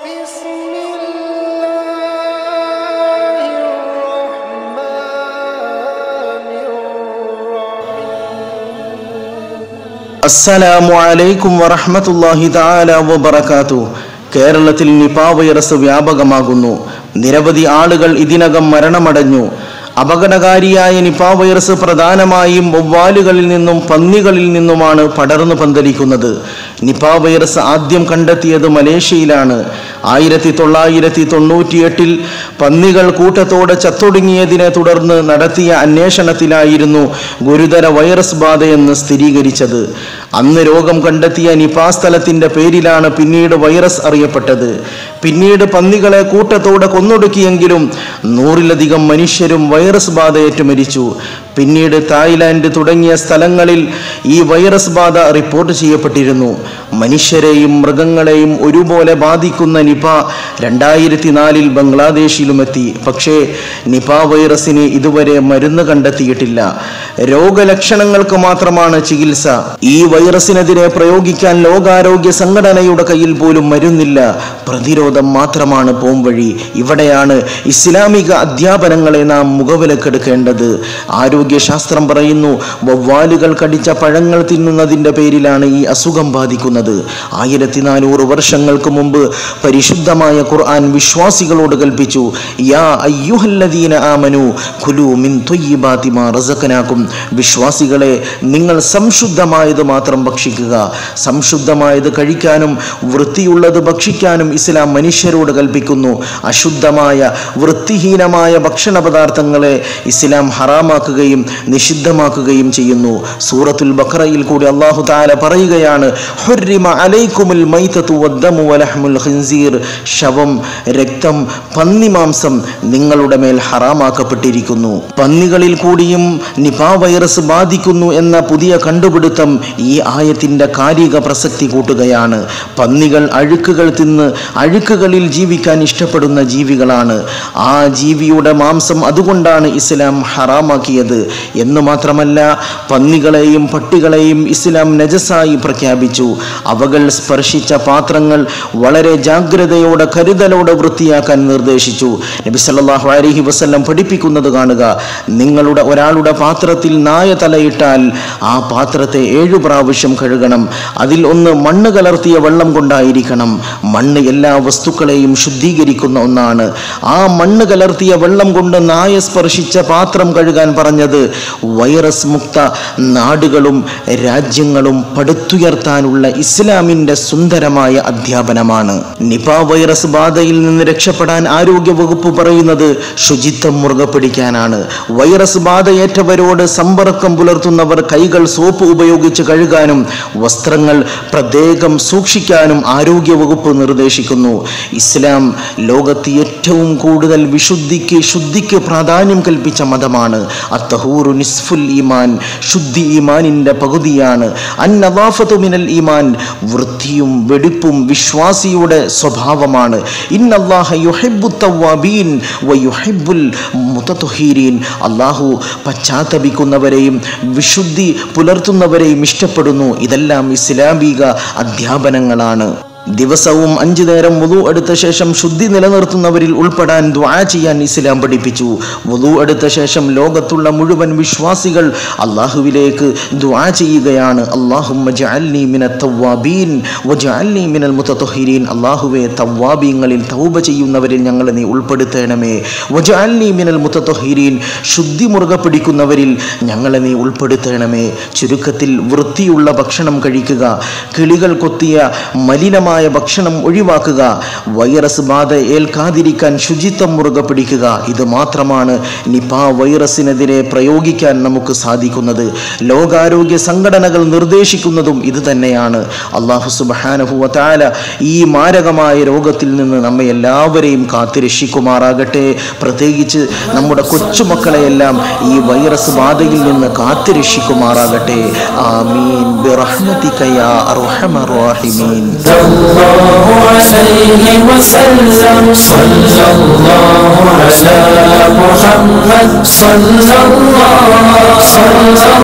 بسم الله الرحمن الرحيم അസ്സലാമു അലൈക്കും വറഹ്മത്തുള്ളാഹി തആല വബറകാതു കേരളത്തിൽ നിപ വൈറസ് വ്യാപകമാകുന്നു നിരവധി ആളുകൾ ഇതിനകം മരണമടഞ്ഞു അപകടകാരിയായ നിപ വൈറസ് പ്രധാനമായും വവ്വാലുകളിൽ നിന്നും പന്നികളിൽ നിന്നുമാണ് പടർന്നു പന്തലിക്കുന്നത് നിപ വൈറസ് ആദ്യം കണ്ടെത്തിയത് മലേഷ്യയിലാണ് ആയിരത്തി തൊള്ളായിരത്തി തൊണ്ണൂറ്റിയെട്ടിൽ പന്നികൾ കൂട്ടത്തോടെ ചത്തൊടുങ്ങിയതിനെ തുടർന്ന് നടത്തിയ അന്വേഷണത്തിലായിരുന്നു ഗുരുതര വൈറസ് ബാധയെന്ന് സ്ഥിരീകരിച്ചത് അന്ന് രോഗം കണ്ടെത്തിയ നിപ സ്ഥലത്തിന്റെ പേരിലാണ് പിന്നീട് വൈറസ് അറിയപ്പെട്ടത് പിന്നീട് പന്നികളെ കൂട്ടത്തോടെ കൊന്നൊടുക്കിയെങ്കിലും നൂറിലധികം മനുഷ്യരും വൈറസ് ബാധയേറ്റ് മരിച്ചു പിന്നീട് തായ്ലാന്റ് തുടങ്ങിയ സ്ഥലങ്ങളിൽ ഈ വൈറസ് ബാധ റിപ്പോർട്ട് ചെയ്യപ്പെട്ടിരുന്നു മനുഷ്യരെയും മൃഗങ്ങളെയും ഒരുപോലെ ബാധിക്കുന്ന നിപ രണ്ടായിരത്തി നാലിൽ ബംഗ്ലാദേശിലുമെത്തി പക്ഷേ നിപ വൈറസിന് ഇതുവരെ മരുന്ന് കണ്ടെത്തിയിട്ടില്ല രോഗലക്ഷണങ്ങൾക്ക് മാത്രമാണ് ചികിത്സ ഈ വൈറസിനെതിരെ പ്രയോഗിക്കാൻ ലോകാരോഗ്യ സംഘടനയുടെ കയ്യിൽ പോലും മരുന്നില്ല പ്രതിരോധം മാത്രമാണ് പോംവഴി ഇവിടെയാണ് ഇസ്ലാമിക അധ്യാപനങ്ങളെ നാം മുഖവിലക്കെടുക്കേണ്ടത് ആരോഗ്യശാസ്ത്രം പറയുന്നു വവ്വാലുകൾ കടിച്ച പഴങ്ങൾ തിന്നുന്നതിൻ്റെ പേരിലാണ് ഈ അസുഖം ബാധിക്കുന്നത് ആയിരത്തി നാനൂറ് വർഷങ്ങൾക്ക് മുമ്പ് പരിശുദ്ധമായ ഖുർആൻ വിശ്വാസികളോട് കൽപ്പിച്ചു യാ അയ്യുഹല്ലദീന ആമനു ഖുലു മിൻ ത്വയ്യിബാതി മാ റസഖനാകും വിശ്വാസികളെ നിങ്ങൾ സംശുദ്ധമായത് മാത്രം ഭക്ഷിക്കുക സംശുദ്ധമായത് കഴിക്കാനും വൃത്തിയുള്ളത് ഭക്ഷിക്കാനും ഇസ്ലാം മനുഷ്യരോട് കൽപ്പിക്കുന്നു അശുദ്ധമായ വൃത്തിഹീനമായ ഭക്ഷണ പദാർത്ഥങ്ങളെ ഇസ്ലാം ഹറാമാക്കുകയും നിഷിദ്ധമാക്കുകയും ചെയ്യുന്നു സൂറത്തുൽ ബഖറയിൽ കൂടി അള്ളാഹു താല പറയുകയാണ് ഹുർരിമ അലൈക്കുമുൽ മൈതതു വദ്ദമു വലഹ്മുൽ ഖിൻസീർ ശവം രക്തം പന്നിമാംസം നിങ്ങളുടെ മേൽ ഹറാമാക്കപ്പെട്ടിരിക്കുന്നു പന്നികളിൽ കൂടിയും നിപ വൈറസ് ബാധിക്കുന്നു എന്ന പുതിയ കണ്ടുപിടുത്തം ഈ ആയത്തിന്റെ കാലിക പ്രസക്തി കൂട്ടുകയാണ് പന്നികൾ അഴുക്കുകൾ തിന്ന് അഴുക്കുകളിൽ ജീവിക്കാൻ ഇഷ്ടപ്പെടുന്ന ജീവികളാണ് ആ ജീവിയുടെ മാംസം അതുകൊണ്ടാണ് ഇസ്ലാം ഹറാമാക്കിയത് എന്ന് മാത്രമല്ല പന്നികളെയും പട്ടികളെയും ഇസ്ലാം നജസായി പ്രഖ്യാപിച്ചു അവകൾ സ്പർശിച്ച പാത്രങ്ങൾ വളരെ ജാഗ്രതയോടെ കരുതലോടെ വൃത്തിയാക്കാൻ നിർദ്ദേശിച്ചു നബി സല്ലല്ലാഹു അലൈഹി വസല്ലം പഠിപ്പിക്കുന്നത് കാണുക നിങ്ങളുടെ ഒരാളുടെ പാത്രത്തിൽ നായ തലയിട്ടാൽ ആ പാത്രത്തെ ഏഴു പ്രാവശ്യം കഴുകണം അതിൽ ഒന്ന് മണ്ണ് കലർത്തിയ വെള്ളം കൊണ്ടായിരിക്കണം മണ്ണ് എല്ലാ വസ്തുക്കളെയും ശുദ്ധീകരിക്കുന്ന ഒന്നാണ് ആ മണ്ണ് കലർത്തിയ വെള്ളം കൊണ്ട് നായ സ്പർശിച്ച പാത്രം കഴുകാൻ പറഞ്ഞത് വൈറസ് മുക്ത നാടുകളും രാജ്യങ്ങളും പടുത്തുയർത്താനുള്ള ഇസ്ലാമിന്റെ സുന്ദരമായ അധ്യാപനമാണ് നിപ വൈറസ് ബാധയിൽ നിന്ന് രക്ഷപ്പെടാൻ ആരോഗ്യ വകുപ്പ് പറയുന്നത് ശുചിത്വം മുറുകെ പിടിക്കാനാണ് വൈറസ് ബാധയേറ്റവരോട് സമ്പർക്കം പുലർത്തുന്നവർ കൈകൾ സോപ്പ് ഉപയോഗിച്ച് കഴുകാനും വസ്ത്രങ്ങൾ പ്രത്യേകം സൂക്ഷിക്കാനും ആരോഗ്യ വകുപ്പ് നിർദ്ദേശിക്കുന്നു ഇസ്ലാം ലോകത്ത് ഏറ്റവും കൂടുതൽ വിശുദ്ധിക്ക് ശുദ്ധിക്ക് പ്രാധാന്യം കൽപ്പിച്ച മതമാണ് അത്തഹൂറു നിസ്ഫുൽ ഈമാൻ ശുദ്ധി ഈമാനിന്റെ പകുതിയാണ് അന്നവാഫത്തു മിനൽ ഈമാൻ വൃത്തിയും വെടിപ്പും വിശ്വാസിയുടെ സ്വഭാവമാണ് ഇന്നല്ലാഹ യുഹിബ്ബു തവ്വാബീൻ വയുഹിബ്ബുൽ മുതത്തൊഹീരീൻ അള്ളാഹു പശ്ചാത്തപിക്കുന്നവരെയും വിശുദ്ധി പുലർത്തുന്നവരെയും ഇഷ്ടപ്പെടുന്നു ഇതെല്ലാം ഇസ്ലാമിക അധ്യാപനങ്ങളാണ് ദിവസവും അഞ്ചു നേരം വുളു എടുത്ത ശേഷം ശുദ്ധി നിലനിർത്തുന്നവരിൽ ഉൾപ്പെടാൻ ദ്വാ ചെയ്യാൻ ഇസ്ലാം പഠിപ്പിച്ചു വുളു എടുത്ത ശേഷം ലോകത്തുള്ള മുഴുവൻ വിശ്വാസികൾ അള്ളാഹുവിലേക്ക് ദ്വാ ചെയ്യുകയാണ് അള്ളാഹുമ്മ ജഅൽനി മിന തവ്വാബീൻ വജഅൽനി മിനൽ മുതത്തൊഹിരീൻ അള്ളാഹുവെ തവ്വാബീങ്ങളിൽ തൗബ ചെയ്യുന്നവരിൽ ഞങ്ങളെ നീ ഉൾപ്പെടുത്തണമേ വജഅൽനി മിനൽ മുതത്തൊഹിരീൻ ശുദ്ധി മുറുകെ പിടിക്കുന്നവരിൽ ഞങ്ങളെ നീ ഉൾപ്പെടുത്തണമേ ചുരുക്കത്തിൽ വൃത്തിയുള്ള ഭക്ഷണം കഴിക്കുക കിളികൾ കൊത്തിയ മലിനമായ ഭക്ഷണം ഒഴിവാക്കുക വൈറസ് ബാധ ഏൽക്കാതിരിക്കാൻ ശുചിത്വം മുറുകെ പിടിക്കുക ഇത് മാത്രമാണ് നിപ വൈറസിനെതിരെ പ്രയോഗിക്കാൻ നമുക്ക് സാധിക്കുന്നത് ലോകാരോഗ്യ സംഘടനകൾ നിർദ്ദേശിക്കുന്നതും ഇത് തന്നെയാണ് അള്ളാഹു സുബാനഹുവ താല ഈ മാരകമായ രോഗത്തിൽ നിന്ന് നമ്മെ എല്ലാവരെയും കാത്തുരക്ഷിക്കുമാറാകട്ടെ പ്രത്യേകിച്ച് നമ്മുടെ കൊച്ചുമക്കളെയെല്ലാം ഈ വൈറസ് ബാധയിൽ നിന്ന് കാത്തുരക്ഷിക്കുമാറാകട്ടെ ആമീൻ ബിറഹ്മതിക യാ അർഹമർ റഹീമീൻ الله عليه وسلم صلى الله على محمد صلى الله صلى